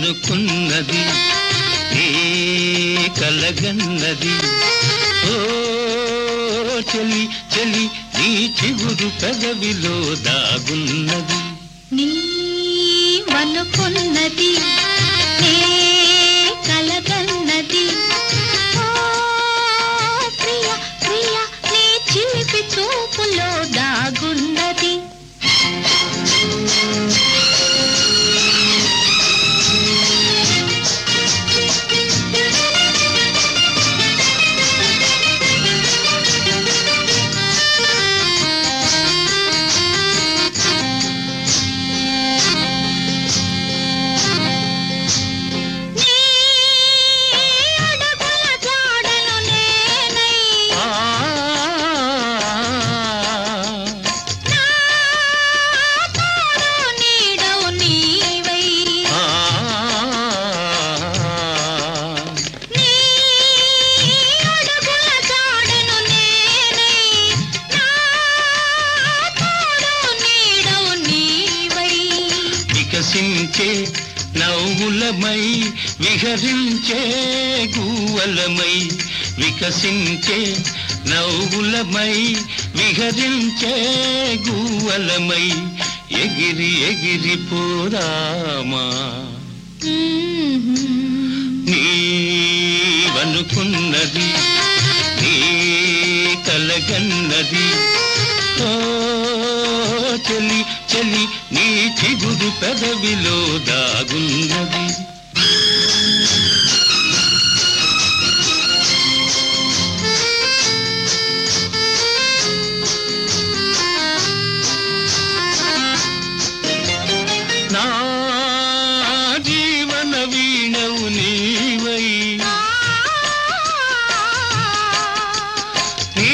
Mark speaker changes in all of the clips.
Speaker 1: నీవనుకున్నది ఏ కలగన్నది ఓ చలి చలి నీ చిగురు పెదవిలో దాగున్నది
Speaker 2: నీవనుకున్నది నే కలగన్నది ఓ ప్రియ ప్రియ నీ చిలిపి చూపులో దాగున్నది నీ అడుగుల జాడను నేనై
Speaker 1: ఆ,
Speaker 2: నా తోడు నీడవు నీవై
Speaker 1: ఆ,
Speaker 2: నీ అడుగుల జాడను నేనై నా తోడు నీడవు నీవై
Speaker 1: వికసించే నవ్వులమై విహరించే గువ్వలమై వికసించే నవ్వులమై విహరించే గువ్వలమై ఎగిరి ఎగిరి పోరామా నీవనుకున్నది నీ కలగన్నది ఓ చెలి చెలి నీ చిగురు పెదవిలో దాగున్నది నా జీవన వీణవు నీవై నీ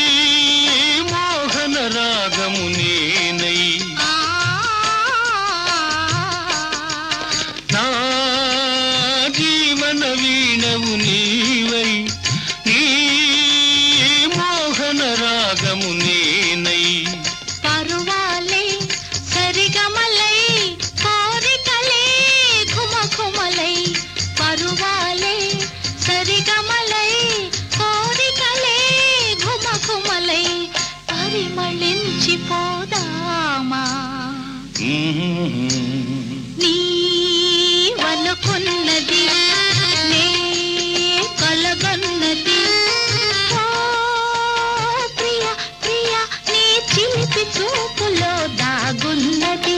Speaker 1: మోహన రాగము నేనై నా జీవన వీణవు నీవై నీ మోహన రాగము నేనై
Speaker 2: పరువాలే సరిగమలై కోరికలే ఘుమఘుమలై పరువాలే సరిగమలై కోరికలే ఘుమఘుమలై పరిమళించిపోదామా నీవనుకున్నది నే కలగన్నది ఓ ప్రియ ప్రియ నీ చిలిపి చూపులో దాగున్నది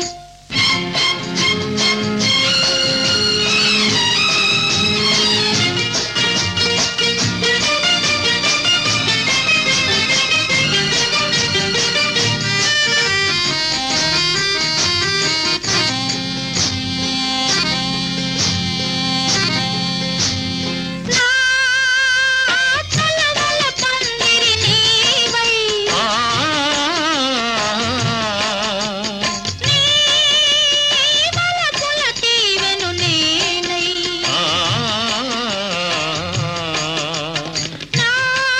Speaker 2: నా తలవల పందిరి నీవై
Speaker 1: ఆ
Speaker 2: నీ వలపుల తీవెను నేనై
Speaker 1: ఆ
Speaker 2: నా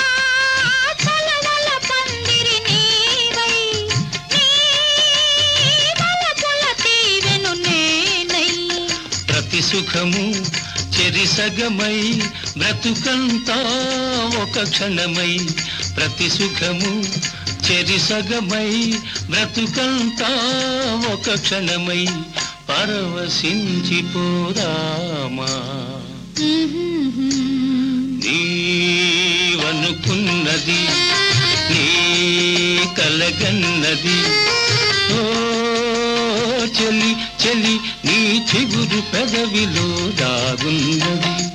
Speaker 2: తలవల పందిరి నీవై నీ వలపుల తీవెను నేనై
Speaker 1: ప్రతి సుఖము చెరిసగమై బ్రతుకంతా ఒక క్షణమై ప్రతి సుఖము చెరిసగమై బ్రతుకంతా ఒక క్షణమై పరవశించిపోరామా నీవనుకున్నది నీ కలగన్నది ఓ చెలి చెలి నీ చిగురు పెదవిలో దాగున్నది